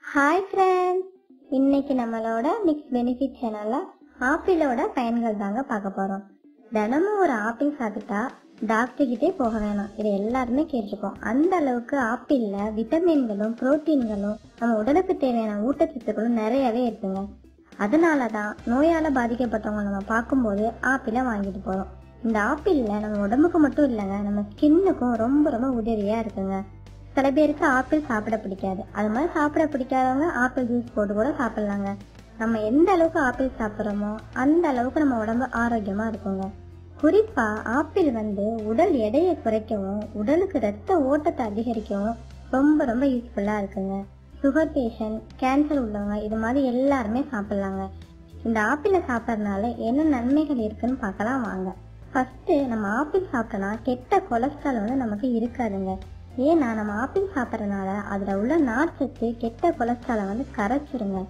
hi friends இன்னைக்கு நம்மளோட mix benefit சேனல்ல ஆப்பிளோட பயன்கள் தாங்க பார்க்க போறோம் தினமும் ஒரு ஆப்பிள் சாப்பிட்டா டாக்டர் கிட்டே போக வேணாம் இதை எல்லாருமே கேட்டிருக்கோம் அந்த அளவுக்கு ஆப்பிள்ல விட்டமின்களும் புரோட்டீன்களும் நம்ம உடலுக்கு தேவையான ஊட்டச்சத்துக்களும் நிறையவே இருக்குங்க அதனால தான் நோயால பாதிக்கப்பட்டவங்க நம்ம பார்க்கும்போது ஆப்பிளை வாங்கிட்டு போறோம் இந்த ஆப்பிள்ல நம்ம உடம்புக்கு மட்டும் இல்லைங்க நம்ம ஸ்கின்னுக்கும் ரொம்ப ரொம்ப உதவியா இருக்குங்க சில பேருக்கு ஆப்பிள் சாப்பிட பிடிக்காது அது மாதிரி சாப்பிட பிடிக்காதவங்க ஆப்பிள் ஜூஸ் போட்டு கூட சாப்பிடலாங்க நம்ம எந்த அளவுக்கு ஆப்பிள் சாப்பிட்றோமோ அந்த அளவுக்கு நம்ம உடம்பு ஆரோக்கியமா இருக்குங்க குறிப்பா ஆப்பிள் வந்து உடல் எடையை குறைக்கவும் உடலுக்கு ரத்த ஓட்டத்தை அதிகரிக்கவும் ரொம்ப ரொம்ப யூஸ்ஃபுல்லா இருக்குங்க சுகர் பேஷண்ட் கேன்சர் உள்ளவங்க இது மாதிரி எல்லாருமே சாப்பிடலாங்க இந்த ஆப்பிளை சாப்பிட்றதுனால என்ன நன்மைகள் இருக்குன்னு பார்க்கலாம் வாங்க ஃபர்ஸ்ட் நம்ம ஆப்பிள் சாப்பிட்டோம்னா கெட்ட கொலஸ்ட்ரால் வந்து நமக்கு இருக்காதுங்க ஏன்னா நம்ம ஆப்பிள் சாப்பிட்றதுனால அதுல உள்ள நார்ச்சத்து கெட்ட கொலஸ்ட்ராலை வந்து கரைச்சிருங்க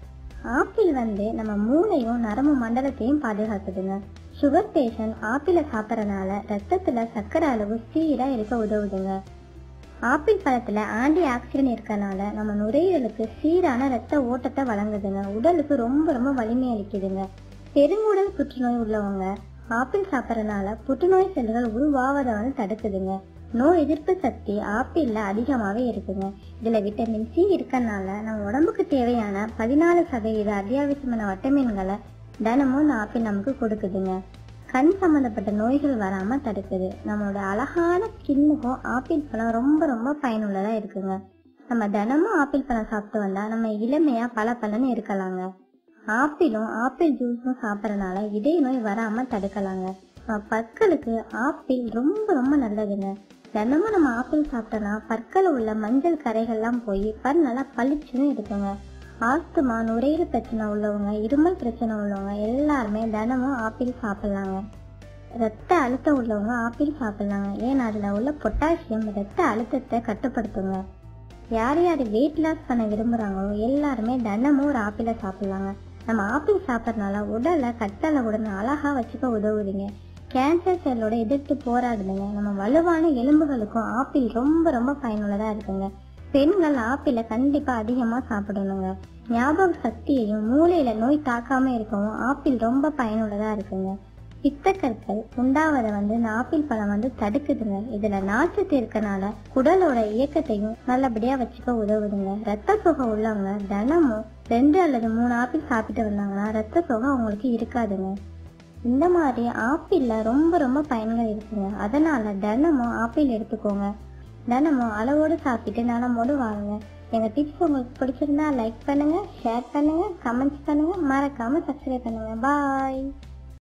ஆப்பிள் வந்து நம்ம மூளையும் நரம்பு மண்டலத்தையும் பாதுகாக்குதுங்க சுகர் பேஷண்ட் ஆப்பிளை சாப்பிட்றதுனால ரத்தத்துல சர்க்கரை அளவு சீரா இருக்க உதவுதுங்க ஆப்பிள் பழத்துல ஆன்டி ஆக்சிடென்ட் இருக்கறனால நம்ம நுரையீரலுக்கு சீரான ரத்த ஓட்டத்தை வழங்குதுங்க உடலுக்கு ரொம்ப ரொம்ப வலிமை அளிக்குதுங்க பெருங்குடல் புற்றுநோய் உள்ளவங்க ஆப்பிள் சாப்பிட்றதுனால புற்றுநோய் செல்கள் உருவாவதை வந்து தடுக்குதுங்க நோய் எதிர்ப்பு சக்தி ஆப்பிள்ல அதிகமாவே இருக்குங்க இதுல விட்டமின் சி இருக்கறனால நம்ம உடம்புக்கு தேவையான பதினாலு சதவீத அத்தியாவசியமான விட்டமின்களை தினமும் இந்த ஆப்பிள் நமக்கு கொடுக்குதுங்க கண் சம்பந்தப்பட்ட நோய்கள் வராம தடுக்குது நம்மளோட அழகான ஸ்கின்னுக்கும் ஆப்பிள் பழம் ரொம்ப ரொம்ப பயனுள்ளதா இருக்குங்க நம்ம தினமும் ஆப்பிள் பழம் சாப்பிட்டு வந்தா நம்ம இளமையா பல பலன்னு இருக்கலாங்க ஆப்பிளும் ஆப்பிள் ஜூஸும் சாப்பிட்றதுனால இதய நோய் வராம தடுக்கலாங்க நம்ம பற்களுக்கு ஆப்பிள் ரொம்ப ரொம்ப நல்லதுங்க தினமும் நம்ம ஆப்பிள் சாப்பிட்டோம்னா பற்கள் உள்ள மஞ்சள் கரைகள்லாம் போய் பல் நல்லா பளிச்சுன்னு இருக்குங்க ஆஸ்துமா நுரையீரல் பிரச்சனை உள்ளவங்க இருமல் பிரச்சனை உள்ளவங்க எல்லாருமே தினமும் ஆப்பிள் சாப்பிடலாங்க ரத்த அழுத்தம் உள்ளவங்க ஆப்பிள் சாப்பிடலாங்க ஏன்னா அதுல உள்ள பொட்டாசியம் ரத்த அழுத்தத்தை கட்டுப்படுத்துங்க யார் யார் வெயிட் லாஸ் பண்ண விரும்புறாங்களோ எல்லாருமே தினமும் ஒரு ஆப்பிளை சாப்பிடலாங்க நம்ம ஆப்பிள் சாப்பிட்றதுனால உடலை கட்டளவுடன் அழகா வச்சுக்க உதவுதுங்க கேன்சர் செல்லோட எதிர்த்து போராடுதுங்க நம்ம வலுவான எலும்புகளுக்கும் ஆப்பிள் ரொம்ப ரொம்ப பயனுள்ளதா இருக்குங்க பெண்கள் ஆப்பிளை கண்டிப்பா அதிகமா சாப்பிடணுங்க ஞாபக சக்தியையும் மூளையில நோய் தாக்காம இருக்கவும் ஆப்பிள் ரொம்ப பயனுள்ளதா இருக்குங்க பித்தக்கற்கள் உண்டாவதை வந்து இந்த ஆப்பிள் பழம் வந்து தடுக்குதுங்க இதுல நாச்சத்து இருக்கனால குடலோட இயக்கத்தையும் நல்லபடியா வச்சுக்க உதவுதுங்க ரத்த சோகை உள்ளவங்க தினமும் ரெண்டு அல்லது மூணு ஆப்பிள் சாப்பிட்டு வந்தாங்கன்னா ரத்த சோகை அவங்களுக்கு இருக்காதுங்க இந்த மாதிரி ஆப்பிள்ல ரொம்ப ரொம்ப பயன்கள் இருக்குங்க அதனால தினமும் ஆப்பிள் எடுத்துக்கோங்க தினமும் அளவோடு சாப்பிட்டு நலமோடு வாழுங்க எங்க டிப்ஸ் உங்களுக்கு பிடிச்சிருந்தா லைக் பண்ணுங்க ஷேர் பண்ணுங்க கமெண்ட்ஸ் பண்ணுங்க மறக்காம சப்ஸ்கிரைப் பண்ணுங்க பாய்